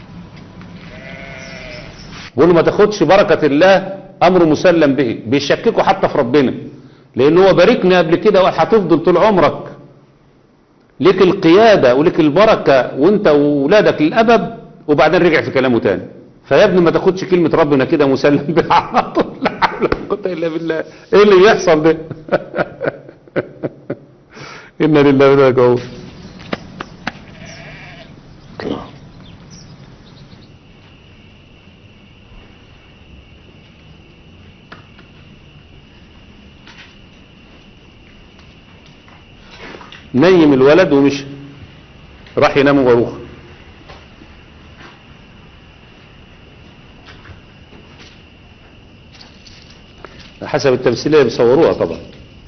بيقول له ما تاخدش بركة الله أمر مسلم به بيشككوا حتى في ربنا لأن هو باركني قبل كده وهتفضل طول عمرك ليك القيادة وليك البركة وانت وولادك للأبد وبعدين رجع في كلامه تاني فيا ابني ما تاخدش كلمة ربنا كده مسلم بها على طول لا حول ولا قوة إلا بالله ايه اللي بيحصل ده إنا لله وإنا إليه راجعون الله نيم الولد ومشي راح ينام وروح حسب التمثيلية بيصوروها طبعا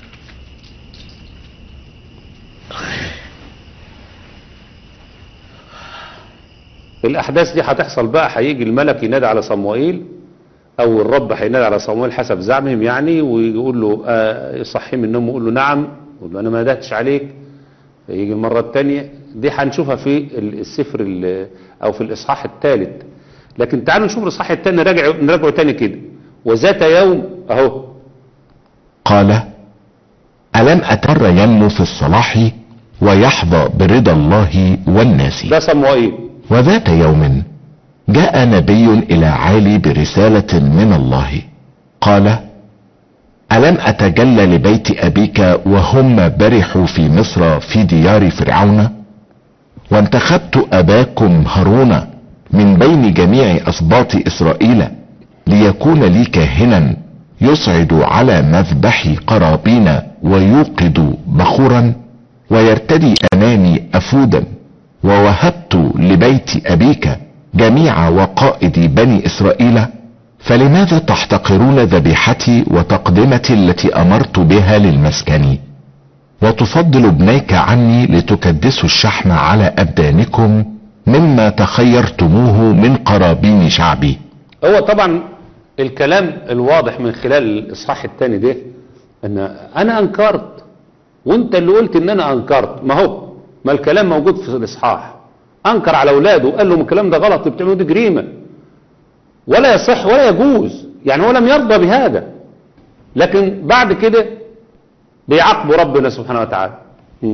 الأحداث دي هتحصل بقى هيجي الملك ينادي على صموئيل أو الرب هينادي على صموئيل حسب زعمهم يعني ويقول له آه يصحيه من النوم ويقول له نعم يقول له أنا ما نادتش عليك فيجي المرة الثانية دي هنشوفها في السفر ال- أو في الإصحاح الثالث لكن تعالوا نشوف الإصحاح الثاني نراجع نراجعه تاني كده وذات يوم أهو قال ألم أتر ينمو في الصلاح ويحظى برضا الله والناس ده صموئيل وذات يوم جاء نبي إلى عالي برسالة من الله قال ألم أتجلى لبيت أبيك وهم برحوا في مصر في ديار فرعون وانتخبت أباكم هارون من بين جميع أسباط إسرائيل ليكون لي كاهنا يصعد على مذبحي قرابين ويوقد بخورا ويرتدي أمامي أفودا ووهبت لبيت أبيك جميع وقائد بني إسرائيل فلماذا تحتقرون ذبيحتي وتقدمتي التي أمرت بها للمسكن وتفضل ابنيك عني لتكدسوا الشحم على أبدانكم مما تخيرتموه من قرابين شعبي هو طبعا الكلام الواضح من خلال الاصحاح الثاني ده ان انا انكرت وانت اللي قلت ان انا انكرت ما هو ما الكلام موجود في الاصحاح انكر على اولاده وقال لهم الكلام ده غلط بتعملوا دي جريمه ولا يصح ولا يجوز يعني هو لم يرضى بهذا لكن بعد كده بيعاقبوا ربنا سبحانه وتعالى م.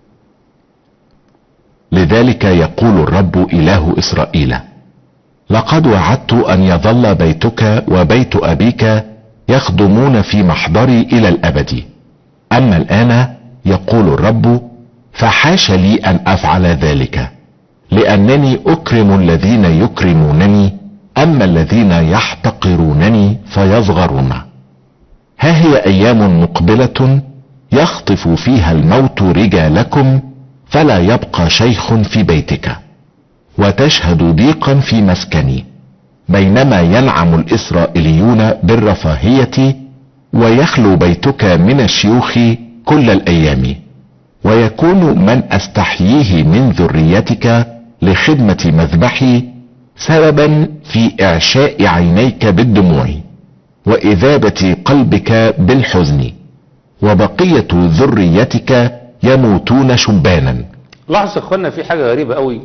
لذلك يقول الرب إله إسرائيل لقد وعدت أن يظل بيتك وبيت أبيك يخدمون في محضري إلى الأبد أما الآن يقول الرب فحاش لي أن أفعل ذلك لأنني أكرم الذين يكرمونني أما الذين يحتقرونني فيصغرون ها هي أيام مقبلة يخطف فيها الموت رجالكم فلا يبقى شيخ في بيتك وتشهد ضيقا في مسكني بينما ينعم الإسرائيليون بالرفاهية ويخلو بيتك من الشيوخ كل الأيام ويكون من أستحييه من ذريتك لخدمة مذبحي سببا في إعشاء عينيك بالدموع وإذابة قلبك بالحزن وبقية ذريتك يموتون شبانا لاحظ يا اخوانا في حاجة غريبة قوي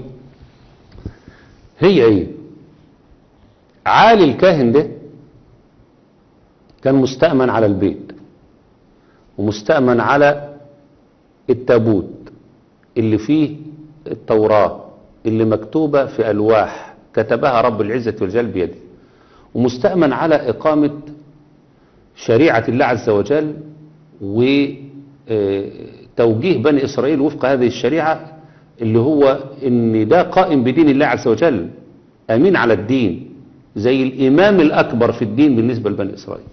هي ايه عالي الكاهن ده كان مستأمن على البيت ومستأمن على التابوت اللي فيه التوراة اللي مكتوبة في ألواح كتبها رب العزة والجل بيده ومستأمن على إقامة شريعة الله عز وجل وتوجيه بني إسرائيل وفق هذه الشريعة اللي هو ان ده قائم بدين الله عز وجل امين على الدين زي الامام الاكبر في الدين بالنسبة لبني اسرائيل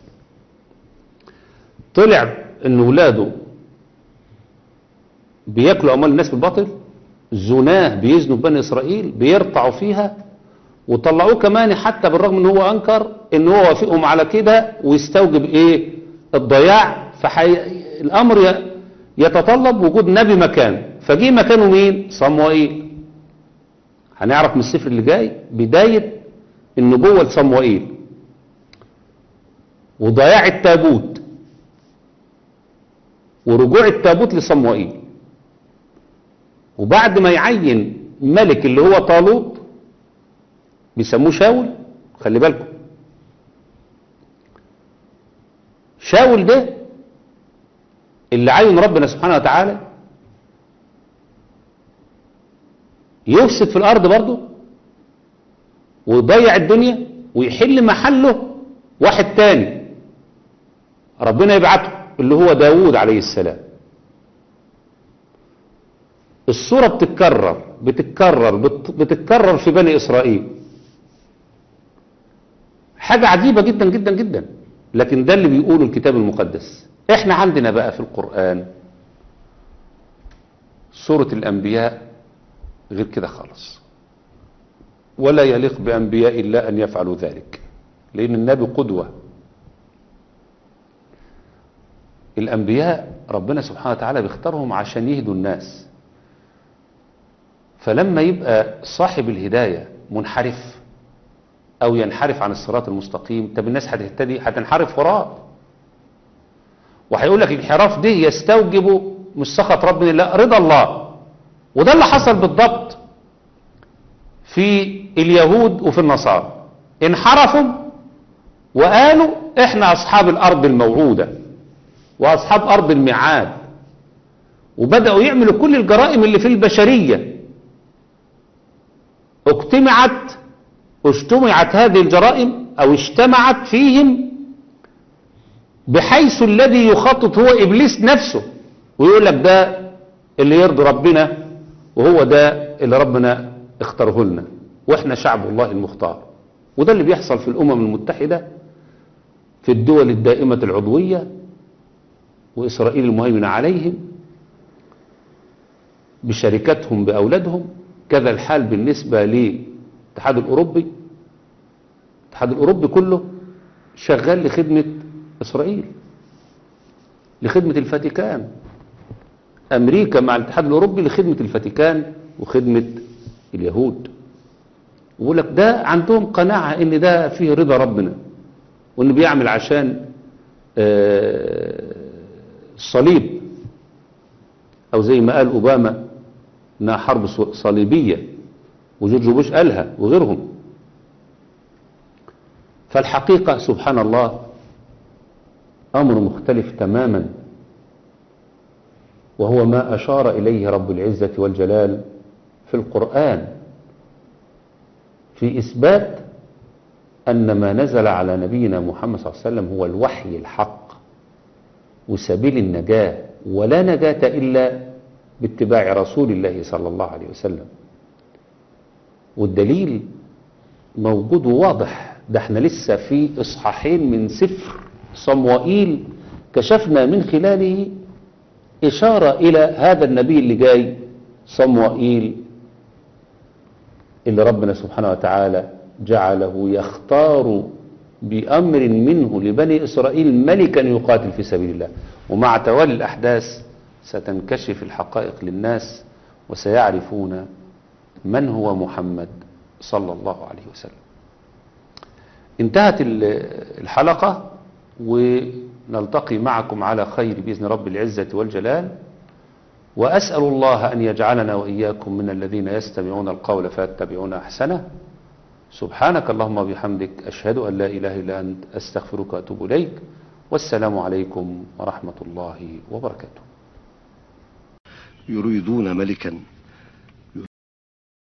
طلع ان ولاده بياكلوا اموال الناس بالباطل زناه بيزنوا في بني اسرائيل بيرتعوا فيها وطلعوه كمان حتى بالرغم ان هو انكر ان هو وافقهم على كده ويستوجب ايه الضياع فحي... الامر ي... يتطلب وجود نبي مكانه فجي مكانه مين صموئيل هنعرف من السفر اللي جاي بداية النبوة لصموئيل وضياع التابوت ورجوع التابوت لصموئيل وبعد ما يعين ملك اللي هو طالوت بيسموه شاول خلي بالكم شاول ده اللي عين ربنا سبحانه وتعالى يفسد في الارض برضه ويضيع الدنيا ويحل محله واحد تاني ربنا يبعته اللي هو داوود عليه السلام الصورة بتتكرر بتتكرر بت- بتتكرر في بني إسرائيل حاجة عجيبة جدا جدا جدا لكن ده اللي بيقوله الكتاب المقدس احنا عندنا بقى في القرآن سورة الأنبياء غير كده خالص ولا يليق بأنبياء الله أن يفعلوا ذلك لأن النبي قدوة الأنبياء ربنا سبحانه وتعالى بيختارهم عشان يهدوا الناس فلما يبقى صاحب الهداية منحرف أو ينحرف عن الصراط المستقيم طب الناس هتهتدي هتنحرف وراه وهيقول لك الانحراف ده يستوجب مش سخط ربنا لا رضا الله وده اللي حصل بالضبط في اليهود وفي النصارى انحرفوا وقالوا احنا اصحاب الارض الموعودة واصحاب ارض الميعاد وبدأوا يعملوا كل الجرائم اللي في البشرية اجتمعت اجتمعت هذه الجرائم او اجتمعت فيهم بحيث الذي يخطط هو ابليس نفسه ويقول لك ده اللي يرضي ربنا وهو ده اللي ربنا اختاره لنا واحنا شعب الله المختار وده اللي بيحصل في الامم المتحدة في الدول الدائمة العضوية واسرائيل المهيمنة عليهم بشركتهم باولادهم كذا الحال بالنسبة للاتحاد الاوروبي الاتحاد الاوروبي كله شغال لخدمة اسرائيل لخدمة الفاتيكان امريكا مع الاتحاد الاوروبي لخدمة الفاتيكان وخدمة اليهود ويقول لك ده عندهم قناعة ان ده فيه رضا ربنا وانه بيعمل عشان آه، الصليب او زي ما قال اوباما انها حرب صليبية وجورج بوش قالها وغيرهم فالحقيقة سبحان الله امر مختلف تماما وهو ما اشار اليه رب العزة والجلال في القرآن في إثبات أن ما نزل على نبينا محمد صلى الله عليه وسلم هو الوحي الحق وسبيل النجاة ولا نجاة إلا باتباع رسول الله صلى الله عليه وسلم والدليل موجود وواضح ده احنا لسه في إصحاحين من سفر صموئيل كشفنا من خلاله إشارة إلى هذا النبي اللي جاي صموئيل اللي ربنا سبحانه وتعالى جعله يختار بأمر منه لبني إسرائيل ملكا يقاتل في سبيل الله ومع توالي الأحداث ستنكشف الحقائق للناس وسيعرفون من هو محمد صلى الله عليه وسلم انتهت الحلقة ونلتقي معكم على خير بإذن رب العزة والجلال وأسأل الله أن يجعلنا وإياكم من الذين يستمعون القول فيتبعون أحسنه سبحانك اللهم وبحمدك أشهد أن لا إله إلا أنت أستغفرك وأتوب إليك والسلام عليكم ورحمة الله وبركاته يريدون ملكا